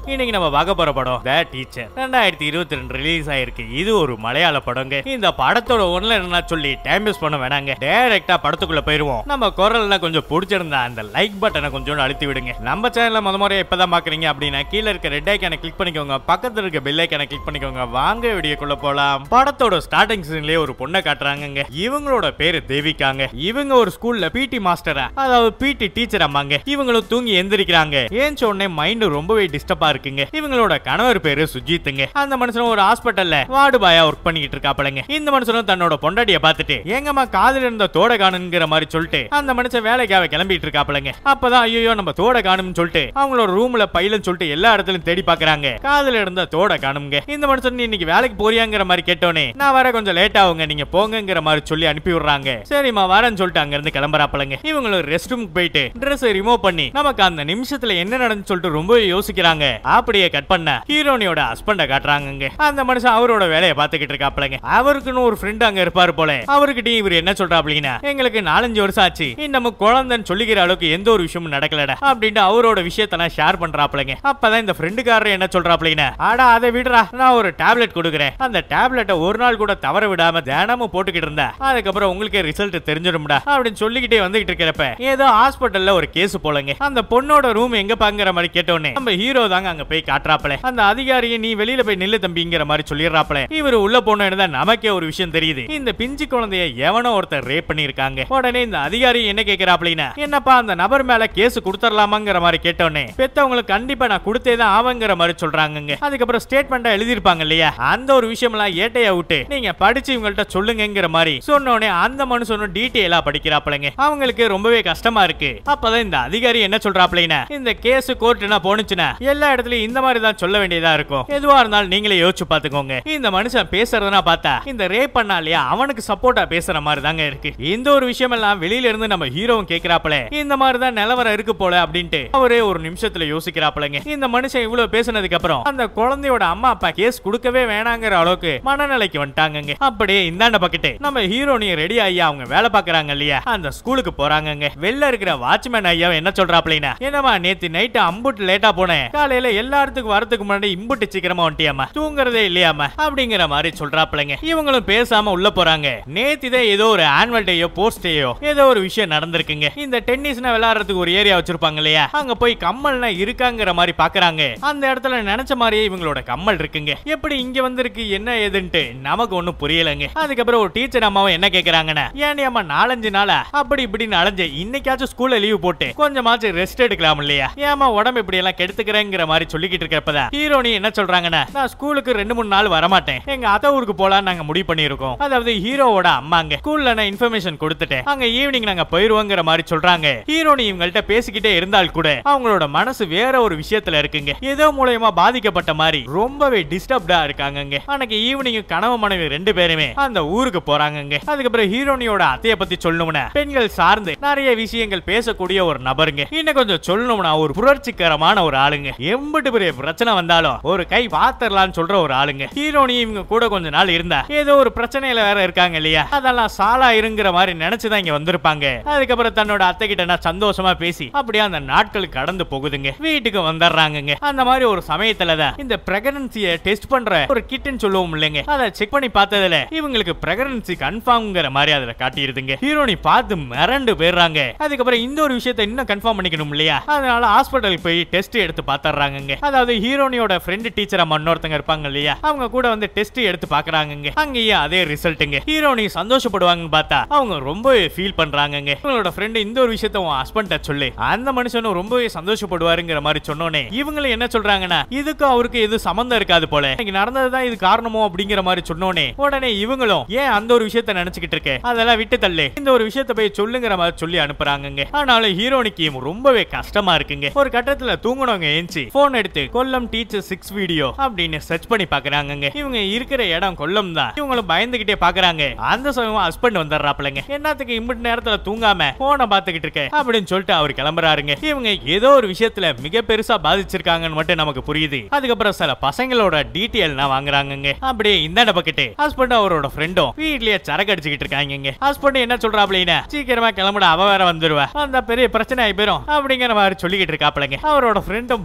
இன்னைக்கு நம்ம பார்க்க போற படம் த டீச்சர் ரெண்டாயிரத்தி இருபத்தி ரெண்டு ரிலீஸ் ஆயிருக்கு இது ஒரு மலையாள படங்க இந்த படத்தோட ஒன்ல என்ன சொல்லி டைம் வேஸ்ட் பண்ண வேணாங்க டைரக்டா படத்துக்குள்ள போயிருவோம் நம்ம குரல்ல கொஞ்சம் பிடிச்சிருந்தா அந்த லைக் பட்டனை கொஞ்சம் அழுத்தி விடுங்க நம்ம சேனல்ல முத முறையா இப்பதான் பாக்குறீங்க அப்படின்னா கீழே இருக்க ரெட் ஐக்கான கிளிக் பண்ணிக்கோங்க பக்கத்துல இருக்க பெல் ஐக்கான கிளிக் பண்ணிக்கோங்க வாங்க வீடியோக்குள்ள போலாம் படத்தோட ஸ்டார்டிங் சீன்லயே ஒரு பொண்ணை காட்டுறாங்கங்க இவங்களோட பேரு தேவிகாங்க இவங்க ஒரு ஸ்கூல்ல பிடி மாஸ்டரா அதாவது பிடி டீச்சர் அம்மாங்க இவங்களும் தூங்கி எந்திரிக்கிறாங்க ஏஞ்ச உடனே மைண்ட் ரொம்பவே டிஸ்டர்பா இருக்குங்க இவங்களோட கணவர் பேரு சுஜித்துங்க அந்த மனுஷன் ஒரு ஹாஸ்பிட்டல்ல வார்டு பாயா ஒர்க் பண்ணிக்கிட்டு இருக்காப்பலங்க இந்த மனுஷனும் தன்னோட பொண்டாட்டிய பார்த்துட்டு எங்கம்மா காதுல இருந்த தோட காணுங்கிற மாதிரி சொல்லிட்டு அந்த மனுஷன் வேலைக்காக கிளம்பிட்டு இருக்காப்பலங்க அப்பதான் ஐயோ நம்ம தோட காணும்னு சொல்லிட்டு அவங்களோட ரூம்ல பைலன்னு சொல்லிட்டு எல்லா இடத்துலயும் தேடி பாக்குறாங்க காதுல இருந்த தோட காணுங்க இந்த மனுஷன் நீ இன்னைக்கு வேலைக்கு போறியாங்கிற மாதிரி கேட்டோனே நான் வர கொஞ்சம் லேட் ஆகுங்க நீங்க போங்கங்கிற மாதிரி சொல்லி அனுப்பி விடுறாங்க சரிம்மா வரேன்னு சொல்லிட்டு அங்க இருந்து கிளம்புறாப்பலங்க இவங்களும் ரெஸ்ட் ரூமுக்கு போயிட்டு ட்ரெஸ் ரிமூவ் பண்ணி நமக்கு அந்த நிமிஷத்துல என்ன நடந்துச்சு சொல்லிட்டு ரொம்ப யோசிக்கிறாங்க அப்படியே கட் பண்ண ஹீரோனியோட ஹஸ்பண்ட காட்டுறாங்கங்க அந்த மனுஷன் அவரோட வேலையை பார்த்துக்கிட்டு இருக்காப்லங்க அவருக்குன்னு ஒரு ஃப்ரெண்ட் அங்க இருப்பாரு போல அவர்கிட்ட இவர் என்ன சொல்றாப்லீங்கன்னா எங்களுக்கு நாலஞ்சு வருஷம் ஆச்சு நம்ம குழந்தைன்னு சொல்லிக்கிற அளவுக்கு எந்த ஒரு விஷயமும் நடக்கலடா அப்படின்ட்டு அவரோட விஷயத்த நான் ஷேர் பண்றாப்லங்க அப்பதான் இந்த ஃப்ரெண்டுக்காரர் என்ன சொல்றாப்லீங்கன்னா ஆடா அதை விடுறா நான் ஒரு டேப்லெட் கொடுக்குறேன் அந்த டேப்லெட்டை ஒரு நாள் கூட தவற விடாம தினமும் போட்டுக்கிட்டு இருந்தா அதுக்கப்புறம் உங்களுக்கே ரிசல்ட் தெரிஞ்சிடும்டா அப்படின்னு சொல்லிக்கிட்டே வந்துகிட்டு இருக்கிறப்ப ஏதோ ஹாஸ்பிட்டல்ல ஒரு கேஸ் போலங்க அந்த பொண்ணோட ரூம் எங்க பாங்கிற மாதிரி கேட்டோன்னே நம்ம ஹீரோ தாங்க அங்க போய் காட்டுறாப்ல அந்த அதிகாரியை நீ வெளியில போய் நில்லு தம்பிங்கிற மாதிரி சொல்லிடுறாப்ல இவர் உள்ள போனோன்னு தான் நமக்கே ஒரு விஷயம் தெரியுது இந்த பிஞ்சு குழந்தைய எவனோ ஒருத்தர் ரேப் பண்ணிருக்காங்க உடனே இந்த அதிகாரி என்ன கேக்குறாப்லின்னா என்னப்பா அந்த நபர் மேல கேஸ் கொடுத்துடலாமாங்கிற மாதிரி கேட்டோன்னே பெத்தவங்களுக்கு கண்டிப்பா நான் கொடுத்தே தான் ஆவங்கிற மாதிரி சொல்றாங்கங்க அதுக்கப்புறம் ஸ்டேட்மெண்டா எழுதிருப்பாங்க இல்லையா அந்த ஒரு விஷயம்லாம் ஏட்டையா விட்டு நீங்க படிச்சு இவங்கள்ட்ட சொல்லுங்கங்கிற மாதிரி சொன்னோடனே அந்த மனுஷனும் டீட்டெயிலா படிக்கிறாப்லங்க அவங்களுக்கு ரொம்பவே கஷ்டமா இருக்கு அப்பதான் இந்த அதிகாரி என்ன சொல்றாப்லைனா இந்த கேஸ் கோர்ட்டுனா போனுச்சுன்னா எல்லா இடத்துலயும் இந்த மாதிரி தான் சொல்ல வேண்டியதா இருக்கும் எதுவா இருந்தாலும் நீங்களே யோசிச்சு பாத்துக்கோங்க இந்த மனுஷன் பேசுறதுனா பார்த்தா இந்த ரேப் பண்ணா இல்லையா அவனுக்கு சப்போர்ட்டா பேசுற மாதிரி தாங்க இருக்கு இந்த ஒரு விஷயம் எல்லாம் வெளியில இருந்து நம்ம ஹீரோவும் கேக்குறாப்ல இந்த மாதிரி தான் நிலவரம் இருக்கு போல அப்படின்ட்டு அவரே ஒரு நிமிஷத்துல யோசிக்கிறாப்லங்க இந்த மனுஷன் இவ்வளவு பேசினதுக்கு அப்புறம் அந்த குழந்தையோட அம்மா அப்பா கேஸ் கொடுக்கவே வேணாங்கிற அளவுக்கு மனநிலைக்கு வந்துட்டாங்கங்க அப்படியே இந்தாண்ட பக்கெட்டு நம்ம ஹீரோனிய ரெடி ஆகி அவங்க வேலை பாக்குறாங்க இல்லையா அந்த ஸ்கூலுக்கு போறாங்கங்க வெளில இருக்கிற வாட்ச்மேன் ஐயா என்ன சொல்றாப்லைனா என்னமா நேத்து நைட்டு அம்புட்டு லேட்டா போனேன் காலையில எல்லாத்துக்கும் வரதுக்கு முன்னாடி இம்புட்டு சீக்கிரமா வந்துட்டியாமா தூங்குறதே இல்லையாமா அப்படிங்கிற மாதிரி சொல்றாப்லைங்க இவங்களும் பேசாம உள்ள போறாங்க நேத்து தான் ஏதோ ஒரு ஆனுவல் டேயோ போஸ்ட் டேயோ ஏதோ ஒரு விஷயம் நடந்திருக்குங்க இந்த டென்னிஸ்னா விளையாடுறதுக்கு ஒரு ஏரியா வச்சிருப்பாங்க இல்லையா அங்க போய் கம்மல்னா இருக்காங்கிற மாதிரி பாக்குறாங்க அந்த இடத்துல நினைச்ச மாதிரியே இவங்களோட கம்மல் இருக்குங்க எப்படி இங்க வந்திருக்கு என்ன ஏதுன்ட்டு நமக்கு ஒண்ணும் புரியலங்க அதுக்கப்புறம் ஒரு டீச்சர் அம்மாவும் என்ன கேக்குறாங்கன்னா ஏன் அம்மா நாலஞ்சு நாளா அப்படி இப்படின்னு அலைஞ்சு இன்னைக்காச்சும் ஸ்கூல்ல லீவ் போட்டு கொஞ்சமாச்சும் ரெஸ்ட் எடுக்கலாம் இல்லையா ஏமா உடம்பு இப்படி எல்லாம் கெடுத்துக்கிறேங்கிற மாதிரி சொல்லிக்கிட்டு இருக்கிறப்பதான் ஹீரோனி என்ன சொல்றாங்கன்னா நான் ஸ்கூலுக்கு ரெண்டு மூணு நாள் வரமாட்டேன் எங்க அத்தை ஊருக்கு போலாம் நாங்க முடிவு பண்ணிருக்கோம் அதாவது ஹீரோவோட அம்மாங்க ஸ்கூல்ல நான் இன்ஃபர்மேஷன் கொடுத்துட்டேன் அங்க ஈவினிங் நாங்க போயிருவோங்கிற மாதிரி சொல்றாங்க ஹீரோனி இவங்கள்ட்ட பேசிக்கிட்டே இருந்தால் கூட அவங்களோட மனசு வேற ஒரு விஷயத்துல இருக்குங்க ஏதோ மூலயமா பாதிக்கப்பட்ட மாதிரி ரொம்பவே டிஸ்டர்ப்டா இருக்காங்கங்க அன்னைக்கு ஈவினிங் கனவு மனைவி ரெண்டு பேருமே அந்த ஊருக்கு போறாங்கங்க அதுக்கப்புறம் ஹீரோனியோட அத்தைய பத்தி சொல்லணும்னா பெண்கள் சார்ந்து நிறைய விஷயங்கள் பேசக்கூடிய ஒரு நபருங்க இன்னும் கொஞ்சம் சொல்லணும்னா ஒரு புரட்சிகரமான ஒரு ஆளுங்க எம்பிட்டு பெரிய பிரச்சனை வந்தாலும் ஒரு கை பாத்திரலாம்னு சொல்ற ஒரு ஆளுங்க ஹீரோனி இவங்க கூட கொஞ்ச நாள் இருந்தா ஏதோ ஒரு பிரச்சனையில வேற இருக்காங்க இல்லையா அதெல்லாம் சாலா இருங்கிற மாதிரி நினைச்சுதான் இங்க வந்திருப்பாங்க அதுக்கப்புறம் தன்னோட அத்தை கிட்ட நான் சந்தோஷமா பேசி அப்படியே அந்த நாட்கள் கடந்து போகுதுங்க வீட்டுக்கு வந்துடுறாங்கங்க அந்த மாதிரி ஒரு சமயத்துல தான் இந்த பிரெக்னன்சிய டெஸ்ட் பண்ற ஒரு கிட்னு சொல்லுவோம் இல்லைங்க அதை செக் பண்ணி பார்த்ததுல இவங்களுக்கு பிரெக்னன்சி கன்ஃபார்ம்ங்கிற மாதிரி அதுல காட்டியிருதுங்க ஹீரோனி பார்த்து மிரண்டு போயிடுறாங்க அதுக்கப்புறம் இந்த ஒரு விஷயத்தை இன்னும் கன்ஃபார்ம் பண்ணிக்கணும் இல்லையா அதனால ஹாஸ்பிட்டல் போய் டெஸ்ட் எடுத்து பாத்துறாங்க அதாவது ஹீரோனியோட ஃப்ரெண்ட் டீச்சர் அம்மா இன்னொருத்தங்க இருப்பாங்க இல்லையா அவங்க கூட வந்து டெஸ்ட் எடுத்து பாக்குறாங்க அங்கேயே அதே ரிசல்ட்டுங்க ஹீரோனி சந்தோஷப்படுவாங்கன்னு பார்த்தா அவங்க ரொம்பவே ஃபீல் பண்றாங்கங்க இவங்களோட ஃப்ரெண்ட் இந்த ஒரு விஷயத்த உன் ஹஸ்பண்ட சொல்லு அந்த மனுஷனும் ரொம்பவே சந்தோஷப்படுவாருங்கிற மாதிரி சொன்னோனே இவங்களும் என்ன சொல்றாங்கன்னா இதுக்கு அவருக்கு எது சம்மந்தம் இருக்காது போல இன்னைக்கு நடந்ததுதான் இது காரணமோ அப்படிங்கிற மாதிரி சொன்னோனே உடனே இவங்களும் ஏன் அந்த ஒரு விஷயத்த நினைச்சுக்கிட்டு இருக்க அதெல்லாம் விட்டு தள்ளு இந்த ஒரு விஷயத்த போய் சொல்லுங்கிற மாதிரி சொல்லி அனுப்புறாங்கங்க ஆனாலும் ஹீரோனிக்கு ரொம்பவே கஷ்டமா இருக்குங்க ஒரு கட்டத்துல தூங்குனவங்க ஏஞ்சி போன் எடுத்து கொல்லம் டீச்சர் சிக்ஸ் வீடியோ அப்படின்னு சர்ச் பண்ணி பாக்குறாங்கங்க இவங்க இருக்கிற இடம் கொல்லம் தான் இவங்களும் பயந்துகிட்டே பாக்குறாங்க அந்த சமயம் ஹஸ்பண்ட் வந்துடுறாப்லங்க என்னத்துக்கு இம்பிட்டு நேரத்துல தூங்காம போனை பாத்துக்கிட்டு இருக்க அப்படின்னு சொல்லிட்டு அவர் கிளம்புறாருங்க இவங்க ஏதோ ஒரு விஷயத்துல மிக பெருசா பாதிச்சிருக்காங்கன்னு மட்டும் நமக்கு புரியுது அதுக்கப்புறம் சில பசங்களோட டீட்டெயில் வாங்குறாங்கங்க அப்படியே இந்தாண்ட பக்கெட்டு ஹஸ்பண்ட் அவரோட ஃப்ரெண்டும் வீட்லயே சரக்கு அடிச்சுக்கிட்டு இருக்காங்க ஹஸ்பண்ட் என்ன சொல்றாப்லீனா சீக்கிரமா கிளம்புட அவ வேற வந்துருவா அந்த பெரிய பிரச்சனை ஆகி போயிரும் அப்படிங்கிற மாதிரி சொல்லிக்கிட்டு இருக்காப்லங்க அவரோட ஃப்ரெண்டும் பயங்கர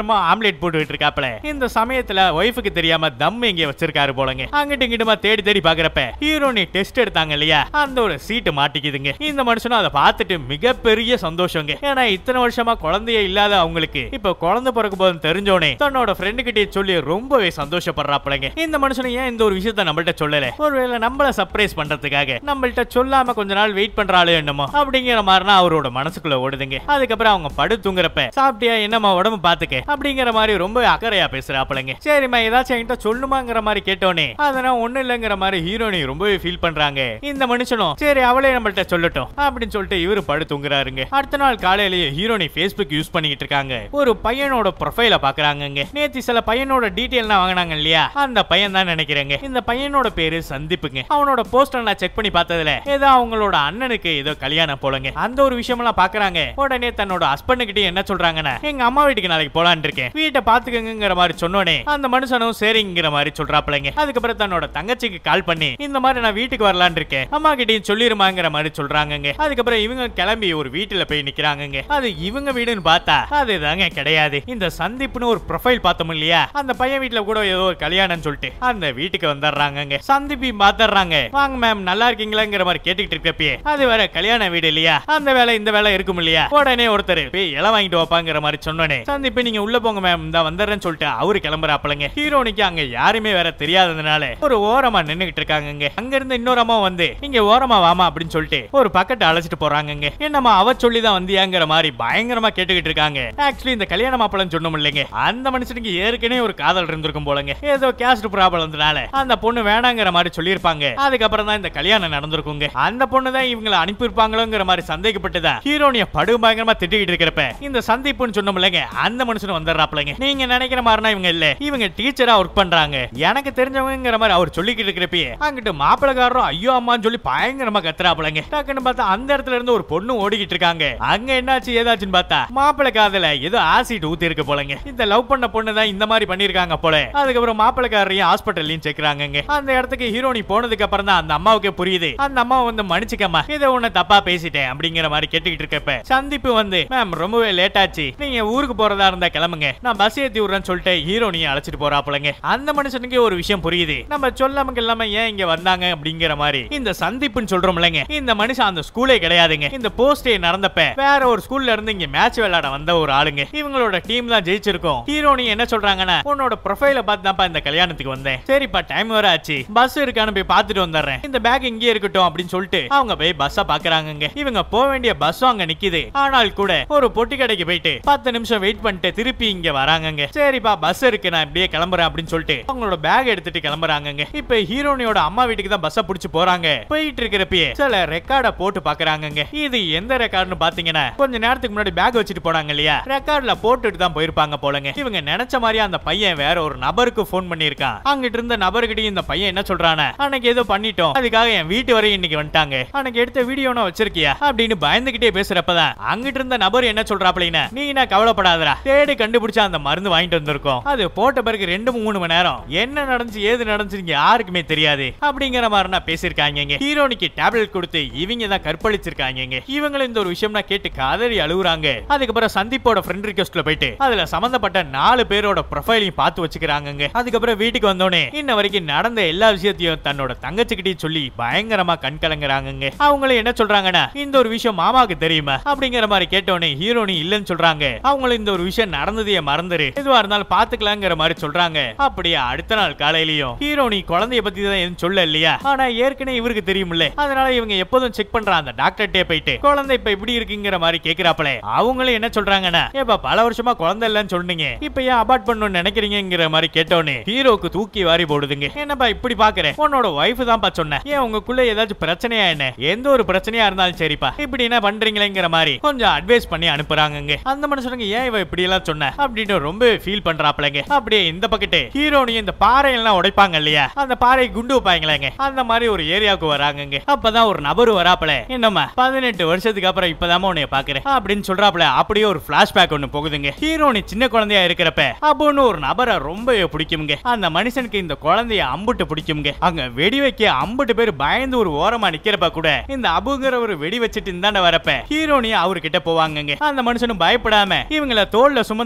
பயங்கரமா ஆம்லெட் போட்டுட்டு இருக்காப்ல இந்த சமயத்துல ஒய்ஃபுக்கு தெரியாம தம் இங்க வச்சிருக்காரு போலங்க அங்கிட்டு இங்கிட்டுமா தேடி தேடி பாக்குறப்ப ஹீரோனி டெஸ்ட் எடுத்தாங்க இல்லையா அந்த ஒரு சீட்டு மாட்டிக்குதுங்க இந்த மனுஷனும் அதை பார்த்துட்டு மிகப்பெரிய சந்தோஷங்க ஏன்னா இத்தனை வருஷமா குழந்தைய இல்லாத அவங்களுக்கு இப்ப குழந்தை பிறக்க போதும் தெரிஞ்சோனே தன்னோட ஃப்ரெண்டு கிட்டே சொல்லி ரொம்பவே சந்தோஷப்படுறாப்லங்க இந்த மனுஷனும் ஏன் இந்த ஒரு விஷயத்த நம்மள்ட்ட சொல்லல ஒருவேளை நம்மள சர்ப்ரைஸ் பண்றதுக்காக நம்மள்ட்ட சொல்லாம கொஞ்ச நாள் வெயிட் பண்றாளோ என்னமோ அப்படிங்கிற மாதிரினா அவரோட மனசுக்குள்ள ஓடுதுங்க அதுக்கப்புறம் அவங்க படு தூங்குறப்ப சாப்பிட்டியா என்னம்மா உடம்பு பாத்துக்க அப்படிங்கிற மாதிரி ரொம்ப அக்கறையா பேசுறாப்லங்க சரிம்மா ஏதாச்சும் என்கிட்ட சொல்லுமாங்கிற மாதிரி கேட்டோனே அதெல்லாம் ஒண்ணு இல்லைங்கிற மாதிரி ஹீரோனி ரொம்பவே ஃபீல் பண்றாங்க இந்த மனுஷனும் சரி அவளே நம்மள்ட்ட சொல்லட்டும் அப்படின்னு சொல்லிட்டு இவரு படு தூங்குறாருங்க அடுத்த நாள் காலையிலேயே ஹீரோனி ஃபேஸ்புக் யூஸ் பண்ணிக்கிட்டு இருக்காங்க ஒரு பையனோட ப்ரொஃபைல பாக்குறாங்கங்க நேத்து சில பையனோட டீடைல்லாம் வாங்கினாங்க இல்லையா அந்த பையன் தான் நினைக்கிறேங்க இந்த பையனோட பேரு சந்தீப்புங்க அவனோட போஸ்டர் நான் செக் பண்ணி பார்த்ததுல ஏதோ அவங்களோட அண்ணனுக்கு ஏதோ கல்யாணம் போலங்க அந்த ஒரு விஷயமெல்லாம் பாக்குறாங்க உடனே தன்னோட ஹஸ்பண்ட் கிட்ட என்ன சொல்றாங்கன்னா எங்க அம்மா வீட்டுக்கு நாளைக்கு போலான்னு இருக்கேன் வீட்டை பாத்துக்கங்கிற மாதிரி சொன்னோனே அந்த மனுஷனும் சரிங்கிற மாதிரி சொல்றாப்லங்க அதுக்கப்புறம் தன்னோட தங்கச்சிக்கு கால் பண்ணி இந்த மாதிரி நான் வீட்டுக்கு வரலான்னு இருக்கேன் அம்மா கிட்டயும் சொல்லிருமாங்கிற மாதிரி சொல்றாங்கங்க அதுக்கப்புறம் இவங்க கிளம்பி ஒரு வீட்டுல போய் நிக்கிறாங்கங்க அது இவங்க வீடுன்னு பார்த்தா அதுதாங்க கிடையாது இந்த சந்தீப்னு ஒரு ப்ரொஃபைல் பார்த்தோம் இல்லையா அந்த பையன் வீட்டுல கூட ஏதோ ஒரு கல்யாணம் சொல்லிட்டு அந்த வீட்டுக்கு வந்துடுறாங்கங்க சந்தீப்பி பாத்துறாங்க வாங்க மேம் நல்லா இருக்கீங்களாங்கிற மாதிரி கேட்டுக்கிட்டு இருக்கப்பயே அது வேற கல்யாண வீடு இல்லையா அந்த வேலை இந்த வேலை இருக்கும் இல்லையா உடனே ஒருத்தர் போய் இலை வாங்கிட்டு வைப்பாங்கிற மாதிரி சொன்னோனே சந்தீப் நீங்க உள்ள போங்க மேம் இந்த வந்துடுறேன்னு சொல்லிட்டு அவரு கிளம்புறாப்பலங்க ஹீரோனிக்கு அங்க யாருமே வேற தெரியாததுனால ஒரு ஓரமா நின்னுகிட்டு இருக்காங்கங்க அங்க இருந்து இன்னொரு அம்மா வந்து இங்க ஓரமா வாமா அப்படின்னு சொல்லிட்டு ஒரு பக்கெட் அழைச்சிட்டு போறாங்கங்க என்னம்மா அவ சொல்லி தான் வந்தியாங்கிற மாதிரி பயங்கரமா கேட்டுக்கிட்டு இருக்காங்க ஆக்சுவலி இந்த கல்யாண மாப்பிளம் சொன்னோம் இல்லைங்க அந்த மனுஷனுக்கு ஏற்கனவே ஒரு காதல் இருந்திருக்கும் போலங்க ஏதோ கேஸ்ட் ப்ராப்ளம்னால அந்த பொண்ணு வேணாங்கிற மாதிரி சொல்லியிருப்பாங்க அதுக்கப்புறம் தான் இந்த கல்யாணம் நடந்திருக்குங்க அந்த பொண்ணு தான் இவங்களை அனுப்பியிருப்பாங்களோங்கிற மாதிரி சந்தேகப்பட்டுதான் ஹீரோனிய படு பயங்கரமா திட்டிக்கிட்டு இருக்கிறப்ப இந்த சந்திப்புன்னு சொன்னோம் இல்லைங்க அந்த மனுஷன் வந்துடுறாப்லங்க நீங்க நினைக்கிற மாதிரினா இவங்க இல்ல இவங்க டீச்சரா ஒர்க் பண்றாங்க எனக்கு தெரிஞ்சவங்கிற மாதிரி அவர் சொல்லிக்கிட்டு இருக்கிறப்பயே அங்கிட்டு மாப்பிளக்காரரும் ஐயோ அம்மான்னு சொல்லி பயங்கரமா கத்துறாப்லங்க டக்குன்னு பார்த்தா அந்த இடத்துல இருந்து ஒரு பொண்ணு ஓடிக்கிட்டு இருக்காங்க அங்க என்னாச்சு ஏதாச்சுன்னு பார்த்தா மாப்பிளை காதல ஏதோ ஆசிட் ஊத்தி இருக்கு போலங்க இந்த லவ் பண்ண பொண்ணு தான் இந்த மாதிரி பண்ணிருக்காங்க போல அதுக்கப்புறம் மாப்பிளக்காரரையும் ஹாஸ்பிட்டல்லையும் சேர்க்கிறாங்க அந்த இடத்துக்கு ஹீரோனி போனதுக்கு அப்புறம் தான் அந்த அம்மாவுக்கு புரியுது அந்த அம்மா வந்து மன்னிச்சுக்கம்மா இதை உன்னை தப்பா பேசிட்டேன் அப்படிங்கிற மாதிரி கேட்டுக்கிட்டு இருக்கப்ப சந்திப்பு வந்து மேம் ரொம்பவே லேட் ஆச்சு நீங்க ஊருக்கு போறதா இருந்தா கிளம்புங்க நான் பஸ் ஏத்தி விடுறேன்னு சொல்லிட்டு ஹீரோனியை அழைச்சிட்டு போறாப்புலங்க அந்த மனுஷனுக்கு ஒரு விஷயம் புரியுது நம்ம சொல்லாம இல்லாம ஏன் இங்க வந்தாங்க அப்படிங்கிற மாதிரி இந்த சந்திப்புன்னு சொல்றோம்லங்க இந்த மனுஷன் அந்த ஸ்கூலே கிடையாதுங்க இந்த போஸ்டே நடந்தப்ப வேற ஒரு ஸ்கூல்ல இருந்து இங்க மேட்ச் விளையாட வந்த ஒரு ஆளுங்க இவங்களோட டீம் தான் ஜெயிச்சிருக்கோம் ஹீரோனி என்ன சொல்றாங்கன்னா உன்னோட ப்ரொஃபைல பார்த்து தான்ப்பா இந்த கல்யாணத்துக்கு வந்தேன் சரிப்பா டைம் வர ஆச்சு பஸ் இருக்கான்னு போய் பார்த்துட்டு வந்துடுறேன் இந்த பேக் இங்கே இருக்கட்டும் அப்படின்னு சொல்லிட்டு அவங்க போய் பஸ்ஸ பாக்குறாங்கங்க இவங்க போக வேண்டிய பஸ்ஸும் அங்க நிக்குது ஆனால் கூட ஒரு பொட்டி கடைக்கு போயிட்டு பத்து நிமிஷம் வெயிட் பண்ணிட்டு திருப்பி இங்க வராங்கங்க சரிப்பா பஸ் இருக்கு நான் இப்படியே கிளம்புறேன் அப்படின்னு சொல்லிட்டு அவங்களோட பேக் எடுத்துட்டு கிளம்புறாங்கங்க இப்ப ஹீரோனியோட அம்மா வீட்டுக்கு தான் பஸ்ஸ புடிச்சு போறாங்க போயிட்டு இருக்கிறப்பயே சில ரெக்கார்ட போட்டு பாக்குறாங்கங்க இது எந்த ரெக்கார்ட்னு பாத்தீங்கன்னா கொஞ்ச நேரத்துக்கு முன்னாடி பேக் வச்சுட்டு போனாங்க இல்லையா ரெக்கார்ட்ல போட்டுட்டு தான் போயிருப்பாங்க போலங்க இவங்க நினைச்ச மாதிரியே அந்த பையன் வேற ஒரு நபருக்கு ஃபோன் பண்ணிருக்கான் அங்கிட்டு இருந்த நபர்கிட்டயும் இந்த பையன் என்ன சொல்றானே அன்னைக்கு ஏதோ பண்ணிட்டோம் அதுக்காக என் வீட்டு வரையும் இன்னைக்கு வந்துட்டாங்க அன்னைக்கு எடுத்த வீடியோனா வச்சிருக்கியா அப்படின்னு பயந்துகிட்டே பேசுறப்பதான் அங்கிட்டு இருந்த நபர் என்ன சொல்றாப்லைனா நீ என்ன கவலைப்படாதடா தேடி கண்டுபிடிச்ச அந்த மருந்து வாங்கிட்டு வந்திருக்கோம் அது போட்ட பிறகு ரெண்டு மூணு மணி நேரம் என்ன நடந்துச்சு ஏது நடந்துச்சு யாருக்குமே தெரியாது அப்படிங்கிற மாதிரி நான் பேசியிருக்காங்க ஹீரோனிக்கு டேப்லெட் கொடுத்து இவங்க தான் கற்பழிச்சிருக்காங்க இவங்களும் இந்த ஒரு விஷயம்னா கேட்டு கதறி அழுகுறாங்க அதுக்கப்புறம் சந்தீப்போட ஃப்ரெண்ட் ரிக்வெஸ்ட்ல போயிட்டு அதுல சம்பந்தப்பட்ட நாலு பேரோட ப்ரொஃபைலையும் பார்த்து வச்சுக்கிறாங்க அதுக்கப்புறம் வீட்டுக்கு வந்தோடனே இன்ன வரைக்கும் நடந்த எல்லா விஷயத்தையும் தன்னோட தங்கச்சிக்கிட்டையும் சொல்லி பயங்கரமா கண் கலங்குறாங்க அவங்களும் என்ன சொல்றாங்கன்னா இந்த ஒரு விஷயம் மாமாவுக்கு தெரியுமா அப்படிங்கிற மாதிரி கேட்டோடனே ஹீரோனி இல்லைன்னு சொல்றாங்க அவங்களும் இந்த ஒரு விஷயம் நடந்ததையே மறந்துரு எதுவா இருந்தாலும் பாத்துக்கலாங்கிற மாதிரி சொல்றாங்க அப்படியே அடுத்த நாள் காலையிலயும் ஹீரோனி குழந்தைய பத்தி தான் எதுவும் சொல்ல இல்லையா ஆனா ஏற்கனவே இவருக்கு தெரியும்ல அதனால இவங்க எப்போதும் செக் பண்ற அந்த டாக்டர்கிட்டே போயிட்டு குழந்தை இப்ப இப்படி இருக்குங்கிற மாதிரி கேக்குறாப்பளே அவங்களும் என்ன சொல்றாங்கன்னா ஏப்பா பல வருஷமா குழந்தை இல்லைன்னு சொன்னீங்க இப்ப ஏன் அபார்ட் பண்ணணும்னு நினைக்கிறீங்கிற மாதிரி கேட்டோன்னே ஹீரோக்கு தூக்கி வாரி போடுதுங்க என்னப்பா இப்படி பாக்குறேன் உன்னோட ஒய்ஃப் தான்ப்பா சொன்னேன் ஏன் உங்களுக்குள்ள ஏதாச்சும் பிரச்சனையா என்ன எந்த ஒரு பிரச்சனையா இருந்தாலும் சரிப்பா இப்படி என்ன பண்றீங்களேங்கிற மாதிரி கொஞ்சம் அட்வைஸ் பண்ணி அனுப்புறாங்கங்க அந்த மனுஷனுக்கு ஏன் இவ இப்படி எல்லாம் சொன்ன அப்படின்னு ரொம்ப ஃபீல் பண்றாப்லங்க அப்படியே இந்த பக்கெட்டு ஹீரோனி இந்த பாறை எல்லாம் உடைப்பாங்க இல்லையா அந்த பாறை குண்டு வைப்பாங்களேங்க அந்த மாதிரி ஒரு ஏரியாவுக்கு வராங்கங்க அப்பதான் ஒரு நபர் வராப்ல என்னம்மா பதினெட்டு வருஷத்துக்கு அப்புறம் இப்பதாம்மா உன்னைய பாக்குறேன் அப்படின்னு சொல்றாப்ல அப்படியே ஒரு பிளாஷ்பேக் ஒண்ணு போகுதுங்க ஹீரோனி சின்ன குழந்தையா இருக்கிறப்ப அப்போன்னு ஒரு நபரை ரொம்ப பிடிக்குங்க அந்த மனுஷனுக்கு இந்த குழந்தைய அம்புட்டு பிடிக்குங்க அங்க வெடி வைக்க அம்புட்டு பேர் பயந்து ஒரு ஓரமா நிக்கிறப்ப கூட இந்த அபுங்கிற ஒரு வெடி வச்சுட்டு இந்தாண்ட வரப்ப ஹீரோனி அவர்கிட்ட போவாங்கங்க அந்த மனுஷனும் பயப்படாம இவங்கள தோல்ல சுமந்து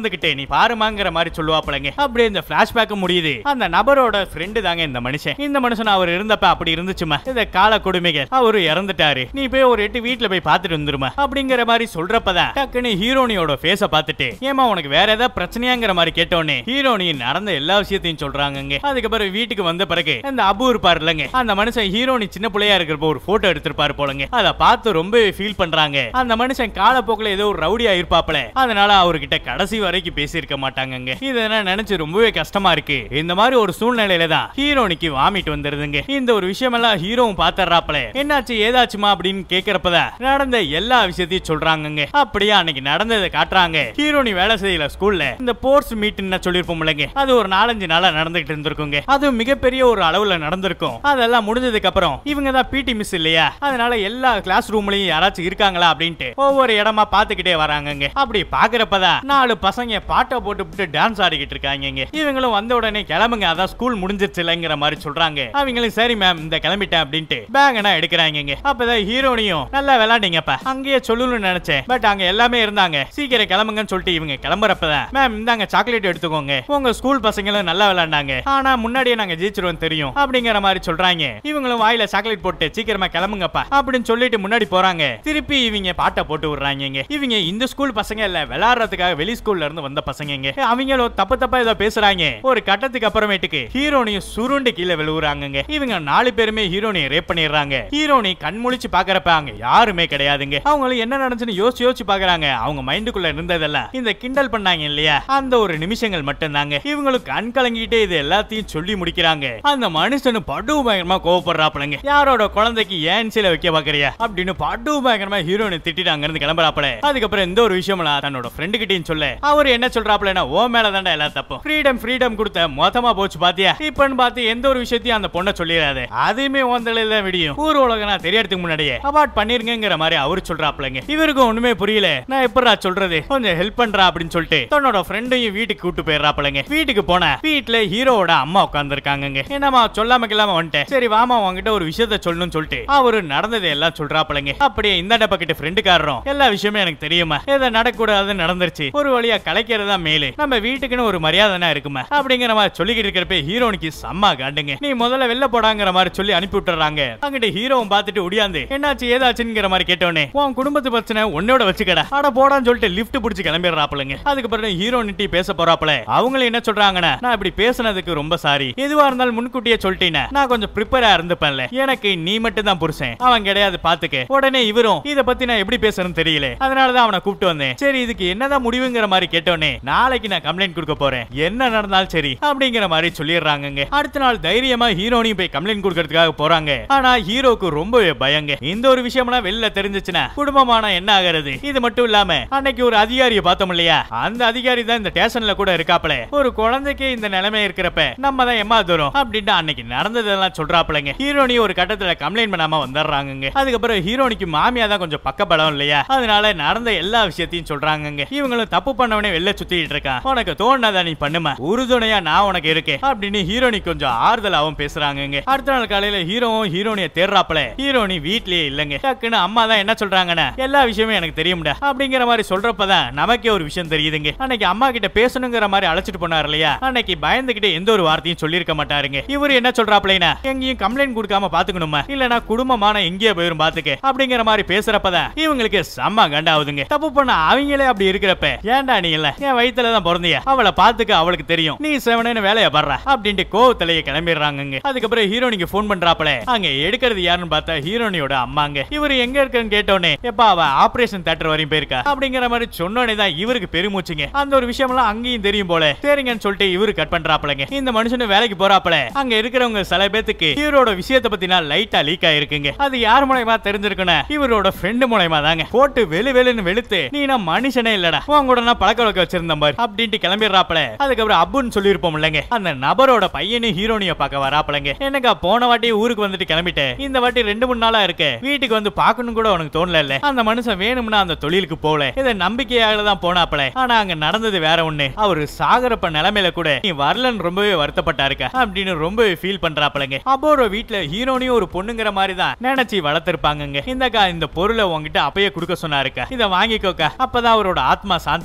இருந்துகிட்டே நீ பாருமாங்கிற மாதிரி சொல்லுவாப்லங்க அப்படியே இந்த பிளாஷ்பேக் முடியுது அந்த நபரோட ஃப்ரெண்டு தாங்க இந்த மனுஷன் இந்த மனுஷன் அவர் இருந்தப்ப அப்படி இருந்துச்சுமா இந்த கால கொடுமைகள் அவரு இறந்துட்டாரு நீ போய் ஒரு எட்டு வீட்டுல போய் பார்த்துட்டு வந்துருமா அப்படிங்கிற மாதிரி சொல்றப்பதான் டக்குன்னு ஹீரோனியோட ஃபேஸ பார்த்துட்டு ஏமா உனக்கு வேற ஏதாவது பிரச்சனையாங்கிற மாதிரி கேட்டோன்னே ஹீரோனி நடந்த எல்லா விஷயத்தையும் சொல்றாங்கங்க அதுக்கப்புறம் வீட்டுக்கு வந்த பிறகு அந்த அபு இருப்பாரு இல்லைங்க அந்த மனுஷன் ஹீரோனி சின்ன பிள்ளையா இருக்கிறப்ப ஒரு போட்டோ எடுத்திருப்பாரு போலங்க அதை பார்த்து ரொம்ப ஃபீல் பண்றாங்க அந்த மனுஷன் காலப்போக்கில் ஏதோ ஒரு ரவுடியா இருப்பாப்ல அதனால அவர்கிட்ட கடைசி வரைக்கும் பேசியிருக்க மாட்டாங்கங்க இதெல்லாம் நினைச்சு ரொம்பவே கஷ்டமா இருக்கு இந்த மாதிரி ஒரு சூழ்நிலையில தான் ஹீரோனிக்கு வாமிட் வந்துருதுங்க இந்த ஒரு விஷயமெல்லாம் ஹீரோவும் பாத்துறாப்ல என்னாச்சு ஏதாச்சுமா அப்படின்னு கேக்குறப்பதான் நடந்த எல்லா விஷயத்தையும் சொல்றாங்கங்க அப்படியே அன்னைக்கு நடந்ததை காட்டுறாங்க ஹீரோனி வேலை செய்யல ஸ்கூல்ல இந்த போர்ட்ஸ் மீட்னு சொல்லிருப்போம் இல்லைங்க அது ஒரு நாலஞ்சு நாளா நடந்துகிட்டு இருந்திருக்குங்க அது மிகப்பெரிய ஒரு அளவுல நடந்திருக்கும் அதெல்லாம் முடிஞ்சதுக்கு அப்புறம் இவங்க தான் பிடி மிஸ் இல்லையா அதனால எல்லா கிளாஸ் ரூம்லயும் யாராச்சும் இருக்காங்களா அப்படின்ட்டு ஒவ்வொரு இடமா பாத்துக்கிட்டே வராங்கங்க அப்படி பாக்குறப்பதான் நாலு பசங்க பாட்டை போட்டு டான்ஸ் ஆடிக்கிட்டு இருக்காங்க இவங்களும் வந்த உடனே கிளம்புங்க அதான் ஸ்கூல் முடிஞ்சிருச்சு இல்லைங்கிற மாதிரி சொல்றாங்க அவங்களும் சரி மேம் இந்த கிளம்பிட்டேன் அப்படின்ட்டு பேக் என்ன எடுக்கிறாங்க அப்பதான் ஹீரோனியும் நல்லா விளையாண்டீங்கப்பா அங்கேயே சொல்லணும்னு நினைச்சேன் பட் அங்க எல்லாமே இருந்தாங்க சீக்கிரம் கிளம்புங்கன்னு சொல்லிட்டு இவங்க கிளம்புறப்பதான் மேம் இந்தாங்க சாக்லேட் எடுத்துக்கோங்க உங்க ஸ்கூல் பசங்களும் நல்லா விளையாண்டாங்க ஆனா முன்னாடியே நாங்க ஜெயிச்சிருவோம் தெரியும் அப்படிங்கிற மாதிரி சொல்றாங்க இவங்களும் வாயில சாக்லேட் போட்டு சீக்கிரமா கிளம்புங்கப்பா அப்படின்னு சொல்லிட்டு முன்னாடி போறாங்க திருப்பி இவங்க பாட்டை போட்டு விடுறாங்க இவங்க இந்த ஸ்கூல் பசங்க இல்ல விளையாடுறதுக்காக வெளி ஸ்கூல்ல இருந்து வந்த பசங்க அவங்களும் தப்பு தப்பா ஏதோ பேசுறாங்க ஒரு கட்டத்துக்கு அப்புறமேட்டுக்கு ஹீரோனியும் சுருண்டு கீழே விழுவுறாங்க இவங்க நாலு பேருமே ஹீரோனியை ரேப் பண்ணிடுறாங்க ஹீரோனி கண் முழிச்சு பாக்குறப்ப அங்க யாருமே கிடையாதுங்க அவங்களும் என்ன நடந்துச்சுன்னு யோசிச்சு யோசிச்சு பாக்குறாங்க அவங்க மைண்டுக்குள்ள இருந்ததெல்லாம் இந்த கிண்டல் பண்ணாங்க இல்லையா அந்த ஒரு நிமிஷங்கள் மட்டும்தாங்க இவங்களுக்கு கண் கலங்கிட்டே இது எல்லாத்தையும் சொல்லி முடிக்கிறாங்க அந்த மனுஷனு படு பயங்கரமா கோவப்படுறாப்புலங்க யாரோட குழந்தைக்கு ஏன் சில வைக்க பாக்குறியா அப்படின்னு படு பயங்கரமா ஹீரோனை திட்டிட்டு அங்க இருந்து கிளம்புறாப்புல அதுக்கப்புறம் எந்த ஒரு விஷயம்லாம் தன்னோட ஃப்ரெண்டு கிட்டயும் சொல்ல அவர் என்ன சொல்றாப்புலன்னா ஓ மேல தாண்டா எல்லா தப்பும் ஃப்ரீடம் ஃப்ரீடம் கொடுத்த மொத்தமா போச்சு பாத்தியா இப்பன்னு பார்த்து எந்த ஒரு விஷயத்தையும் அந்த பொண்ணை சொல்லிடாது அதுவுமே வந்தலையில தான் விடியும் ஊர் உலகம் நான் தெரியறதுக்கு முன்னாடியே அவார்ட் பண்ணிருங்கிற மாதிரி அவரு சொல்றாப்புலங்க இவருக்கு ஒண்ணுமே புரியல நான் எப்படா சொல்றது கொஞ்சம் ஹெல்ப் பண்றா அப்படின்னு சொல்லிட்டு தன்னோட ஃப்ரெண்டையும் வீட்டுக்கு கூட்டு போயிடுறாப்புலங்க வீட்டுக்கு போன வீட்டுல ஹீரோவோட அம்மா உட்காந்துருக்காங்க என்னமா சொல்லாம கில்லாம வந்துட்டேன் சரி வாமா உங்ககிட்ட ஒரு விஷயத்த சொல்லணும்னு சொல்லிட்டு அவரு நடந்ததை எல்லாம் சொல்றாப்புலங்க அப்படியே இந்த பக்கெட் ஃப்ரெண்டுக்காரரும் எல்லா விஷயமும் எனக்கு தெரியுமா எதை நடக்கூடாது நடந்துருச்சு ஒரு வழியா கலைக்கிறதா மேலு நம்ம வீட்டுக்குன்னு ஒரு மரியாதைனா இருக்குமா அப்படிங்கிற மாதிரி சொல்லிக்கிட்டு இருக்கிறப்ப ஹீரோனிக்கு செம்ம காண்டுங்க நீ முதல்ல வெளில போடாங்கிற மாதிரி சொல்லி அனுப்பி விட்டுறாங்க அங்கிட்டு ஹீரோவும் பார்த்துட்டு ஒடியாந்து என்னாச்சு ஏதாச்சுங்கிற மாதிரி கேட்டோன்னே உன் குடும்பத்து பிரச்சனை உன்னோட வச்சுக்கடா அட போடான்னு சொல்லிட்டு லிஃப்ட் பிடிச்சி கிளம்பிடுறாப்புலங்க அதுக்கப்புறம் ஹீரோனிட்டி பேச போறாப்புல அவங்களும் என்ன சொல்றாங்கன்னா நான் இப்படி பேசுனதுக்கு ரொம்ப சாரி எதுவா இருந்தாலும் முன்கூட்டியே சொல்லிட்டீங்க நான் கொஞ்சம் ப்ரிப்பேரா இருந்துப்பேன்ல எனக்கு நீ மட்டும் தான் புருஷன் அவன் கிடையாது பாத்துக்க உடனே இவரும் இத பத்தி நான் எப்படி பேசுறேன்னு தெரியல அதனாலதான் அவனை கூப்பிட்டு வந்தேன் சரி இதுக்கு என்னதான் முடிவுங்கிற மாதிரி கேட்டோன்னே நாளைக்கு நான் கம்ப்ளைண்ட் கொடுக்க போறேன் என்ன நடந்தாலும் சரி அப்படிங்கிற மாதிரி சொல்லிடுறாங்கங்க அடுத்த நாள் தைரியமா ஹீரோனையும் போய் கம்ப்ளைண்ட் கொடுக்கறதுக்காக போறாங்க ஆனா ஹீரோக்கு ரொம்பவே பயங்க இந்த ஒரு விஷயம்லாம் வெளில தெரிஞ்சுச்சுன்னா குடும்பமான என்ன ஆகிறது இது மட்டும் இல்லாம அன்னைக்கு ஒரு அதிகாரியை பார்த்தோம் இல்லையா அந்த அதிகாரி தான் இந்த ஸ்டேஷன்ல கூட இருக்காப்ல ஒரு குழந்தைக்கு இந்த நிலைமை இருக்கிறப்ப நம்ம தான் எம்மா தூரம் அப்படின்ட்டு அன்னைக்கு நடந்ததெல்லாம் சொல்றாப்லங்க ஹீரோனி ஒரு கட்டத்துல கம்ப்ளைண்ட் பண்ணாம வந்துடுறாங்கங்க அதுக்கப்புறம் ஹீரோனிக்கு மாமியா தான் கொஞ்சம் பக்கபலம் இல்லையா அதனால நடந்த எல்லா விஷயத்தையும் சொல்றாங்கங்க இவங்களும் தப்பு பண்ணவனே வெளில சுத்திட்டு இருக்கான் உனக்கு தோணாதா நீ பண்ணுமா உறுதுணையா நான் உனக்கு இருக்கேன் அப்படின்னு ஹீரோனி கொஞ்சம் ஆறுதலாவும் பேசுறாங்கங்க அடுத்த நாள் காலையில ஹீரோவும் ஹீரோனிய தேடுறாப்ல ஹீரோனி வீட்லயே இல்லங்க டக்குன்னு அம்மா தான் என்ன சொல்றாங்கன்னா எல்லா விஷயமும் எனக்கு தெரியும்டா அப்படிங்கிற மாதிரி சொல்றப்பதான் நமக்கே ஒரு விஷயம் தெரியுதுங்க அன்னைக்கு அம்மா கிட்ட பேசணுங்கிற மாதிரி அழைச்சிட்டு போனார் இல்லையா அன்னைக்கு பயந்துகிட்டு எந்த ஒரு வார்த்தையும் சொல்லியிருக்க மாட்டாருங்க இவரு என்ன சொல்றாப்லைனா எங்கேயும் கம்ப்ளைண்ட் கொடுக்காம பாத்துக்கணுமா இல்லனா குடும்பமான எங்கேயே போயிரும் பாத்துக்க அப்படிங்கிற மாதிரி பேசுறப்பதான் இவங்களுக்கு செம்ம கண்டாவுதுங்க தப்பு பண்ண அவங்களே அப்படி இருக்கிறப்ப ஏன்டா நீ இல்ல என் வயித்துல தான் பிறந்தியா அவளை பாத்துக்க அவளுக்கு தெரியும் நீ செவனேன்னு வேலைய படுற அப்படின்ட்டு கோவத்திலேயே கிளம்பிடுறாங்க அதுக்கப்புறம் ஹீரோனிக்கு ஃபோன் பண்றாப்ல அங்க எடுக்கிறது யாருன்னு பார்த்தா ஹீரோனியோட அம்மாங்க இவர் எங்க இருக்குன்னு கேட்டோன்னே எப்பா அவ ஆபரேஷன் தேட்டர் வரையும் போயிருக்கா அப்படிங்கிற மாதிரி சொன்னோடனே தான் இவருக்கு பெருமூச்சுங்க அந்த ஒரு விஷயம் எல்லாம் அங்கேயும் தெரியும் போல சரிங்கன்னு சொல்லிட்டு இவரு கட் பண்றாப்லங்க இந்த மனுஷனு வேலைக்கு போறாப்ல அங்க இருக்கிறவங்க சில பேத்துக்கு இவரோட விஷயத்தை பத்தினா லைட்டா லீக் ஆயிருக்குங்க அது யார் மூலயமா தெரிஞ்சிருக்குன்னு இவரோட ஃப்ரெண்டு மூலயமா தாங்க போட்டு வெளு வெளுன்னு வெளுத்து நீ நான் மனுஷனே இல்லடா உன் கூட நான் பழக்க வழக்க வச்சிருந்த மாதிரி அப்படின்ட்டு கிளம்பிடுறாப்ல அதுக்கப்புறம் அப்புன்னு சொல்லியிருப்போம் இல்லைங்க அந்த நபரோட பையனும் ஹீரோனிய பார்க்க வராப்லங்க எனக்கா போன வாட்டி ஊருக்கு வந்துட்டு கிளம்பிட்டேன் இந்த வாட்டி ரெண்டு மூணு நாளா இருக்கு வீட்டுக்கு வந்து பார்க்கணும் கூட உனக்கு தோணல இல்ல அந்த மனுஷன் வேணும்னா அந்த தொழிலுக்கு போல இதை நம்பிக்கையாக தான் போனாப்ல ஆனா அங்க நடந்தது வேற ஒண்ணு அவரு சாகரப்ப நிலைமையில கூட நீ வரலன்னு ரொம்பவே வருத்தப்பட்டாருக்க அப்படின்னு ரொம்பவே ஃபீல் பண்றாப்லங்க அபோரோ வீட்ல ஹீரோனியும் ஒரு பொண்ணுங்கிற மாதிரி தான் நினைச்சு வளர்த்திருப்பாங்கங்க இந்தக்கா இந்த பொருளை உங்ககிட்ட அப்பயே கொடுக்க சொன்னாருக்கா இதை வாங்கிக்கோக்கா அப்பதான் அவரோட ஆத்மா சாந்தி அடையுங்க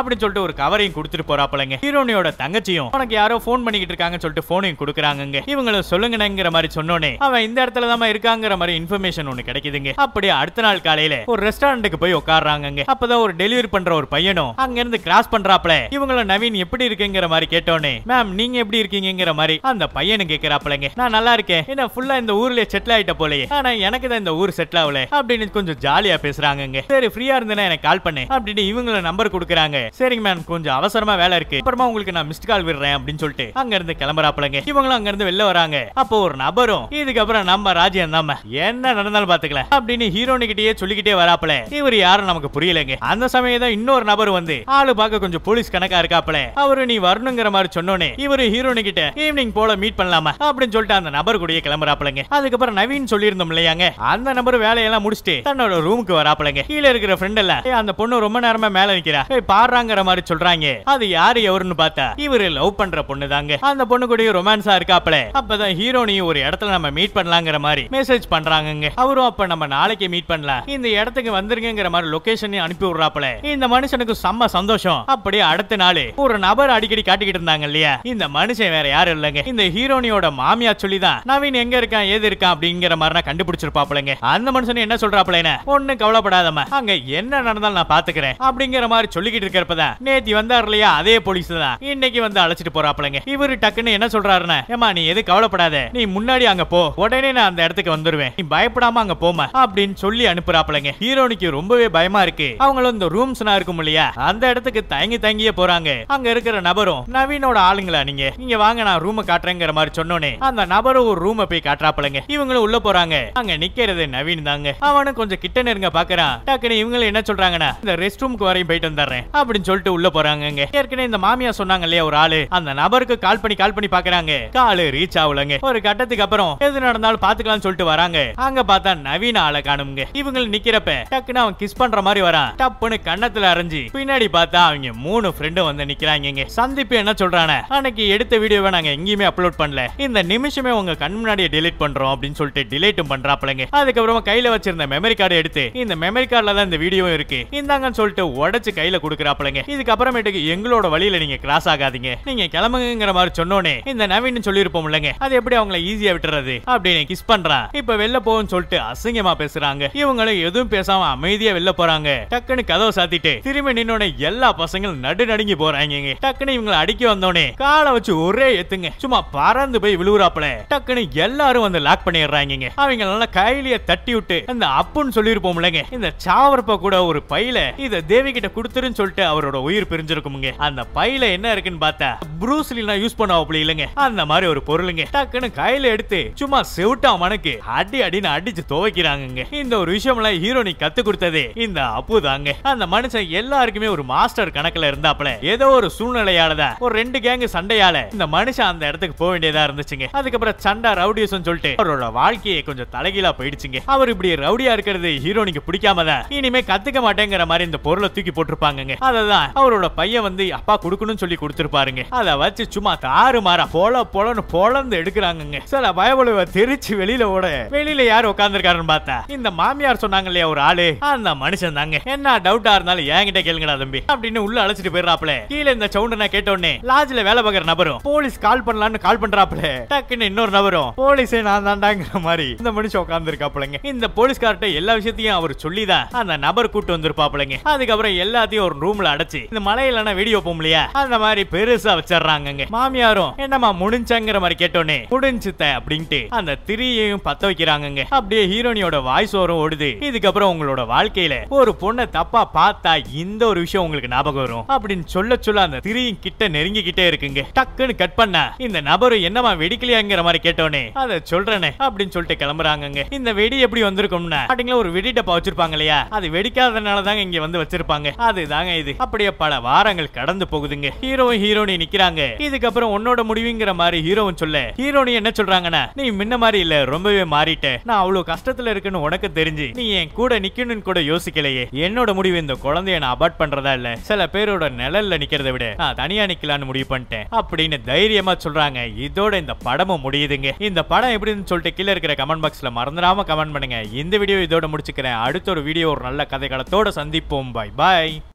அப்படின்னு சொல்லிட்டு ஒரு கவரையும் கொடுத்துட்டு போறாப்பலங்க ஹீரோனியோட தங்கச்சியும் உனக்கு யாரோ ஃபோன் பண்ணிக்கிட்டு இருக்காங்கன்னு சொல்லிட்டு போனையும் கொடுக்குறாங்கங்க இவங்களும் சொல்லுங்கங்கிற மாதிரி சொன்னோனே அவன் இந்த இடத்துல தான் இருக்காங்கிற மாதிரி இன்ஃபர்மேஷன் ஒண்ணு கிடைக்குதுங்க அப்படியே அடுத்த நாள் காலையில ஒரு ரெஸ்டாரண்ட்டுக்கு போய் உட்காடுறாங்க அப்பதான் ஒரு டெலிவரி பண்ற ஒரு பையனும் அங்க இருந்து கிராஸ் பண்றாப்ல இவங்கள நவீன் எப்படி இருக்குங்கிற மாதிரி கேட்டோனே மேம் நீங்க எப்படி இருக்கீங்கங்கிற மாதிரி அந்த பையனும் கேக்குறாப்லங்க நான் நல்லா இருக்கேன் என்ன ஃபுல்லா இந்த ஊர்ல செட்டில் ஆயிட்ட போலயே ஆனா எனக்கு தான் இந்த ஊர் செட்டில் ஆகல அப்படின்னு கொஞ்சம் ஜாலியா பேசுறாங்கங்க சரி ஃப்ரீயா இருந்தேன்னா எனக்கு கால் பண்ணு அப்படின்னு இவங்கள நம்பர் கொடுக்குறாங்க சரிங்க மேம் கொஞ்சம் அவசரமா வேலை இருக்கு அப்புறமா உங்களுக்கு நான் மிஸ்ட் கால் விடுறேன் அப்படின்னு சொல்லிட்டு அங்க இருந்து கிளம்புறாப்லங்க இவங்களும் அங்க இருந்து வெளில வராங்க அப்போ ஒரு நபரும் இதுக்கப்புறம் நம்ம ராஜ்யம் தான் என்ன நடந்தாலும் பாத்துக்கலாம் அப்படின்னு ஹீரோனி கிட்டயே சொல்லிக்கிட்டே வராப்ல இவர் யாரும் நமக்கு புரியலங்க அந்த சமயம் தான் இன்னொரு நபர் வந்து ஆளு பார்க்க கொஞ்சம் போலீஸ் கணக்கா இருக்காப்ல அவரு நீ வரணுங்கிற மாதிரி சொன்னோனே இவரு ஹீரோனி கிட்ட ஈவினிங் போல மீட் பண்ணலாமா அப்படின்னு சொல்லிட்டு அந்த நபர் கூடயே கிளம்புறாப்லங்க அதுக்கப்புறம் நவீன் சொல்லியிருந்தோம் இல்லையாங்க அந்த நபர் வேலையெல்லாம் முடிச்சுட்டு தன்னோட ரூமுக்கு வராப்லங்க கீழே இருக்கிற ஃப்ரெண்ட் எல்லாம் "ஏய், அந்த பொண்ணு ரொம்ப நேரமா மேல நிக்கிறா போய் பாடுறாங்கிற மாதிரி சொல்றாங்க அது யாரு எவருன்னு பார்த்தா இவரு லவ் பண்ற பொண்ணு தாங்க அந்த பொண்ணு கூட ரொமான்ஸா இருக்காப்ல அப்பதான் ஹீரோனியும் ஒரு இடத்துல நம்ம மீட் பண்ணலாங்கிற மாதிரி மெசேஜ் பண்றாங்கங்க அவரும் அப்ப நம்ம நாளைக்கு மீட் பண்ணலாம் இந்த இடத்துக்கு வந்துருங்கிற மாதிரி லொகேஷனையும் அனுப்பி விடுறாப்ல இந்த மனுஷனுக்கு செம்ம சந்தோஷம் அப்படியே அடுத்த நாள் ஒரு நபர் அடிக்கடி காட்டிக்கிட்டு இருந்தாங்க இல்லையா இந்த மனுஷன் வேற யாரும் இல்லைங்க இந்த ஹீரோனியோட மாமியா சொல்லிதான் நவீன் எங்க இருக்கான் ஏது இருக்கான் அப்படிங்கிற மாதிரி நான் கண்டுபிடிச்சிருப்பாப்லங்க அந்த மனுஷன் என்ன சொல்றாப்லன்னு ஒண்ணு கவலைப்படாதம்மா அங்க என்ன நடந்தாலும் நான் பாத்துக்கிறேன் அப்படிங்கிற மாதிரி சொல்லிக்கிட்டு இருக்கிறப்பதான் நேத்தி வந்தார் இல்லையா அதே போலீஸ் தான் இன்னைக்கு வந்து அழைச்சிட்டு போறாப்லங்க இவரு டக்குன்னு என்ன சொல்றாருன்னா ஏமா நீ எது கவலைப்படாத நீ முன்னாடி அங்க போ உடனே நான் அந்த இடத்துக்கு வந்துருவேன் நீ பயப்படாம அங்க போமா அப்படின்னு சொல்லி அனுப்புறாப்லங்க ஹீரோனிக்கு ரொம்பவே பயமா இருக்கு அவங்களும் இந்த ரூம்ஸ்னா இருக்கும் இல்லையா அந்த இடத்துக்கு தயங்கி தயங்கியே போறாங்க அங்க இருக்கிற நபரும் நவீனோட ஆளுங்களா நீங்க இங்க வாங்க நான் ரூம் காட்டுறேங்கிற மாதிரி சொன்னோனே அந்த நபரும் ஒரு ரூமை போய் காட்டுறாப்லங்க இவங்களும் உள்ள போறாங்க அங்க நிக்கிறது நவீன் தாங்க அவனும் கொஞ்சம் கிட்ட நெருங்க பாக்குறான் டக்குன்னு இவங்களும் என்ன சொல்றாங்கன்னா இந்த ரெஸ்ட் ரூமுக்கு வரையும் போயிட்டு வந்துடுறேன் அப்படின்னு சொல்லிட்டு உள்ள போறாங்க ஏற்கனவே இந்த மாமியா சொன்னாங்க இல்லையா ஒரு ஆளு அந்த நபருக்கு கால் பண்ணி கால் பண்ணி பாக்குறாங்க காலு ரீச் ஆகலங்க ஒரு கட்டத்துக்கு அப்புறம் எது நடந்தாலும் பாத்துக்கலாம்னு சொல்லிட்டு வராங்க அங்க பார்த்தா நவீன ஆளை காணுங்க இவங்க நிக்கிறப்ப டக்குன்னு அவன் கிஸ் பண்ற மாதிரி வரான் டப்புன்னு கண்ணத்துல அரைஞ்சு பின்னாடி பார்த்தா அவங்க மூணு ஃப்ரெண்டும் வந்து நிக்கிறாங்க சந்திப்பு என்ன சொல்றானே அன்னைக்கு எடுத்த வீடியோவை நாங்க எங்கேயுமே அப்லோட் பண்ணல இந்த நிமிஷமே உங்க கண் முன்னாடியே டெலீட் பண்றோம் அப்படின்னு சொல்லிட்டு டிலேட்டும் பண்றாப்லங்க அதுக்கப்புறமா கையில வச்சிருந்த மெமரி கார்டு எடுத்து இந்த மெமரி கார்டுல தான் இந்த வீடியோவும் இருக்கு இந்தாங்கன்னு சொல்லிட்டு உடைச்சு கையில கொடுக்குறாப்லங்க இதுக்கு அப்புறமேட்டுக்கு எங்களோட வழியில நீங்க கிராஸ் ஆகாதீங்க நீங்க கிளம்புங்கிற மாதிரி சொன்னோனே இந்த நவீன் சொல்லியிருப்போம் இல்லைங்க அது எப்படி அவங்கள ஈஸியா விட்டுறது அப்படின்னு கிஸ் பண்றான் இப்ப வெளில போன்னு சொல்லிட்டு அசிங்கமா பேசுறாங்க இவங்களும் எதுவும் பேசாம அமைதியா வெளில போறாங்க டக்குன்னு கதவை சாத்திட்டு திரும்பி நின்னோட எல்லா பசங்களும் நடு நடுங்கி போறாங்க டக்குன்னு இவங்களை அடிக்க வந்தோடனே காலை வச்சு ஒரே எத்துங்க சும்மா பறந்து போய் விழுவுறாப்புல டக்குன்னு எல்லாரும் வந்து லாக் பண்ணிடுறாங்க அவங்க நல்லா கையிலேயே தட்டி விட்டு அந்த அப்புன்னு சொல்லியிருப்போம் இல்லைங்க இந்த சாவரப்ப கூட ஒரு பையில இத தேவி கிட்ட கொடுத்துருன்னு சொல்லிட்டு அவரோட உயிர் பிரிஞ்சிருக்குமுங்க அந்த பையில என்ன இருக்குன்னு பார்த்தா ப்ரூஸ்லி நான் யூஸ் பண்ணுவாப்ல இல்லைங்க அந்த மாதிரி ஒரு பொருளுங்க டக்குன்னு கையில எடுத்து சும்மா செவிட்டா மனக்கு அடி அடின்னு அடிச்சு துவைக்கிறாங்க இந்த ஒரு விஷயம்லாம் ஹீரோனி கத்து கொடுத்தது இந்த அப்பு தாங்க அந்த மனுஷன் எல்லாருக்குமே ஒரு மாஸ்டர் கணக்குல இருந்தாப்ல ஏதோ ஒரு சூழ்நிலையால தான் ஒரு ரெண்டு கேங்கு சண்டையால இந்த மனுஷன் அந்த இடத்துக்கு போக வேண்டியதா இருந்துச்சுங்க அதுக்கப்புறம் சண்டா ரவுடியஸ் சொல்லிட்டு அவரோட வாழ்க்கையை கொஞ்சம் தலைகீழா போயிடுச்சுங்க அவர் இப்படி ரவுடியா இருக்கிறது ஹீரோனிக்கு பிடிக்காம தான் இனிமே கத்துக்க மாட்டேங்கிற மாதிரி இந்த பொருளை தூக்கி போட்டிருப்பாங்கங்க அததான் அவரோட பையன் வந்து அப்பா கொடுக்கணும்னு சொல்லி கொடுத்திருப்பாருங்க அத வச்சு சும்மா தாறு மாறா பொல பொலன்னு பொலந்து எடுக்கிறாங்கங்க சில பயபுழுவ தெரிச்சு வெளியில ஓட வெளியில யார் உட்கார்ந்துருக்காருன்னு பார்த்தா இந்த மாமியார் சொன்னாங்க இல்லையா ஒரு ஆளு அந்த மனுஷன் தாங்க என்ன டவுட்டா இருந்தாலும் என்கிட்ட கேளுங்கடா தம்பி அப்படின்னு உள்ள அழைச்சிட்டு போயிடுறாப்ல கீழே இந்த சவுண்ட் நான் கேட்ட உடனே லாட்ஜ்ல வேலை பார்க்குற நபரும் போலீஸ் கால் பண்ணலாம்னு கால் பண்றாப்ல டக்குன்னு இன்னொரு நபரும் போலீஸே நான் தாண்டாங்கிற மாதிரி இந்த மனுஷன் உட்கார்ந்துருக்காப்லங்க இந்த போலீஸ்கார்ட்ட எல்லா விஷயத்தையும் அவர் சொல்லிதான் அந்த நபர் கூட்டு வந்திருப்பாப்லங்க அதுக்கப்புறம் எல்லாத்தையும் ஒரு ரூம்ல அடைச்சு இந்த மலையில வீடியோ போம் இல்லையா அந்த மாதிரி பெருசா வச்சிடுறாங்கங்க மாமியாரும் என்னம்மா முடிஞ்சாங்கிற மாதிரி கேட்டோன்னே முடிஞ்சுத்த அப்படின்ட்டு அந்த திரியையும் பத்த வைக்கிறாங்கங்க அப்படியே ஹீரோனியோட வாய்ஸ் ஓரம் ஓடுது இதுக்கப்புறம் உங்களோட வாழ்க்கையில ஒரு பொண்ணை தப்பா பார்த்தா இந்த ஒரு விஷயம் உங்களுக்கு ஞாபகம் வரும் அப்படின்னு சொல்ல சொல்ல அந்த திரியும் கிட்ட நெருங்கிக்கிட்டே இருக்குங்க டக்குன்னு கட் பண்ண இந்த நபரு என்னமா வெடிக்கலையாங்கிற மாதிரி கேட்டோனே அதை சொல்றேனே அப்படின்னு சொல்லிட்டு கிளம்புறாங்கங்க இந்த வெடி எப்படி வந்திருக்கும்னா அப்படிங்களா ஒரு வெடி டப்பா வச்சிருப்பாங்க இல்லையா அது வெடிக்காதனால தாங்க இங்க வந்து வச்சிருப்பாங்க அதுதாங்க இது அப்படியே பல வாரங்கள் கடந்து போகுதுங்க ஹீரோவும் ஹீரோனி நிக்கிறாங்க இதுக்கப்புறம் உன்னோட முடிவுங்கிற மாதிரி ஹீரோவும் சொல்ல ஹீரோனி என்ன சொல்றாங்கன்னா நீ முன்ன மாதிரி இல்ல ரொம்பவே மாறிட்ட நான் அவ்வளவு கஷ்டத்துல இருக்குன்னு உனக்கு தெரிஞ்சு நீ என் கூட நிக்கணும்னு கூட யோசிக்கலையே என்னோட முடிவு இந்த குழந்தைய நான் அபார்ட் பண்றதா இல்ல சில பேரோட நிழல்ல நிக்கிறதை விட நான் தனியா நிக்கலாம்னு முடிவு பண்ணிட்டேன் அப்படின்னு தைரியமா சொல்றாங்க இதோட இந்த படமும் முடியுதுங்க இந்த படம் எப்படின்னு சொல்லிட்டு கீழே இருக்கிற கமெண்ட் பாக்ஸ்ல மறந்துடாம கமெண்ட் பண்ணுங்க இந்த வீடியோ இதோட முடிச்சுக்கிறேன் அடுத்த ஒரு வீடியோ ஒரு நல்ல கதைகளத்தோட சந்திப்போம் பை பாய்